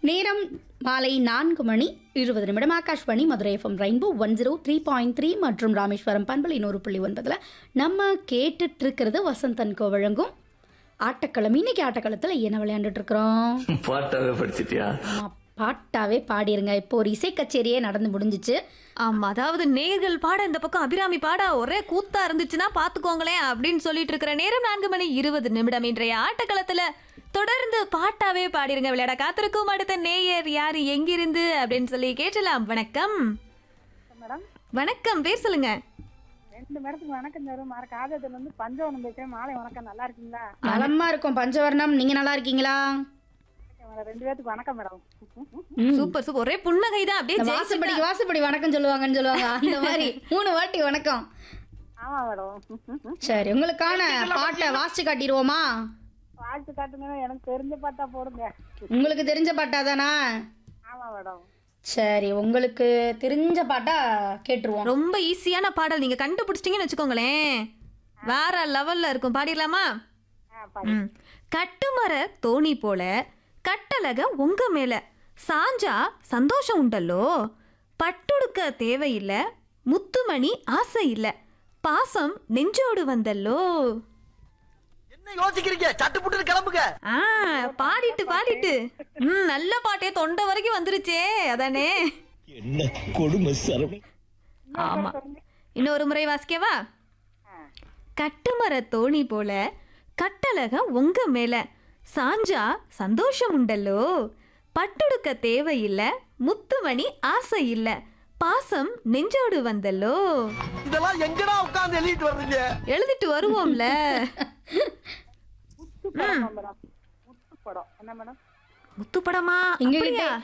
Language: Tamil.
நேரம் மாலை நான்கு மணி இருபது நிமிடம் Akashvani Madurai FM rainbow one zero three point three மற்றும் ராமேஸ்வரம் பண்பலை நூறு புள்ளி ஒன்பதில் நம்ம கேட்டுட்டு இருக்கிறது வசந்தன் கோ வழங்கும் ஆட்டக்களம் இன்னைக்கு ஆட்டக்களத்தில் என்ன விளையாண்டுட்டு இருக்கிறோம் பாட்டாவே படிச்சிட்டியா ஆமா, பாட்டாவே பாடிருங்க இப்போ ஒரு இசை கச்சேரியே நடந்து முடிஞ்சிச்சு ஆமா அதாவது நேர்கள் பாட இந்த பக்கம் அபிராமி பாட ஒரே கூத்தா இருந்துச்சுன்னா பாத்துக்கோங்களேன் அப்படின்னு சொல்லிட்டு இருக்கிற நேரம் நான்கு மணி இருபது நிமிடம் இன்றைய ஆட்டக்களத்துல தொடர்ந்து பாட்டாவே பாடிருங்க விளையாட காத்திருக்கும் அடுத்த நேயர் யாரு எங்கிருந்து அப்படின்னு சொல்லி கேட்டலாம் வணக்கம் மேடம் வணக்கம் பேர் சொல்லுங்க ரெண்டு மேடத்துக்கு வணக்கம் தரும் மாற காதத்துல இருந்து பஞ்சவனம் பேசுறேன் மாலை வணக்கம் நல்லா இருக்கீங்களா நலமா இருக்கும் பஞ்சவர்ணம் நீங்க நல்லா இருக்கீங்களா மேடம், ரெண்டு பேத்துக்கு வணக்கம் மேடம் ம். சூப்பர் சூப்பர் ஒரே புன்னகை தான் அப்படியே இந்த ஜெயிச்சுட்டா. வாசப்படி வாசப்படி வணக்கம் சொல்லுவாங்கன்னு சொல்லுவாங்க அந்த மாதிரி மூணு வாட்டி வணக்கம் ஆமா மேடம் சரி உங்களுக்கான பாட்டை வாசிச்சு காட்டிடுவோமா வாழ்த்து காட்டுங்க எனக்கு தெரிஞ்ச பாட்டா போடுங்க உங்களுக்கு தெரிஞ்ச பாட்டா தானா ஆமா மேடம் சரி உங்களுக்கு தெரிஞ்ச பாட்டா கேட்டுருவோம் ரொம்ப ஈஸியான பாடல் நீங்க கண்டுபிடிச்சிட்டீங்கன்னு வச்சுக்கோங்களேன் வேற லெவல்ல இருக்கும் பாடிடலாமா ஆ பாரு ம். கட்டுமர தோணி போல கட்டழக உங்க மேல சாஞ்சா சந்தோஷம் உண்டல்லோ பட்டுடுக்க தேவையில்லை முத்துமணி ஆசை இல்ல பாசம் நெஞ்சோடு வந்தல்லோ என்ன யோசிக்கிறீங்க சட்டு புட்டு கிளம்புங்க ஆ பாடிட்டு பாடிட்டு ம் நல்ல பாட்டே தொண்டை வரைக்கும் வந்துருச்சே அதானே என்ன கொடுமை சரவணன் ஆமா இன்னொரு முறை வாசிக்கவா கட்டுமர தோணி போல கட்டழக உங்க மேல சாஞ்சா சந்தோஷம் உண்டல்லோ பட்டுடுக்க தேவையில்ல முத்துமணி ஆசை இல்ல பாசம் நெஞ்சோடு வந்தல்லோ இதெல்லாம் எங்கடா உட்கார்ந்து எழுதிட்டு வர்றீங்க எழுதிட்டு வருவோம்ல முத்து படம் மேடம் முத்து படம் என்ன மேடம் முத்துப்படமா எங்ககிட்ட அப்படியா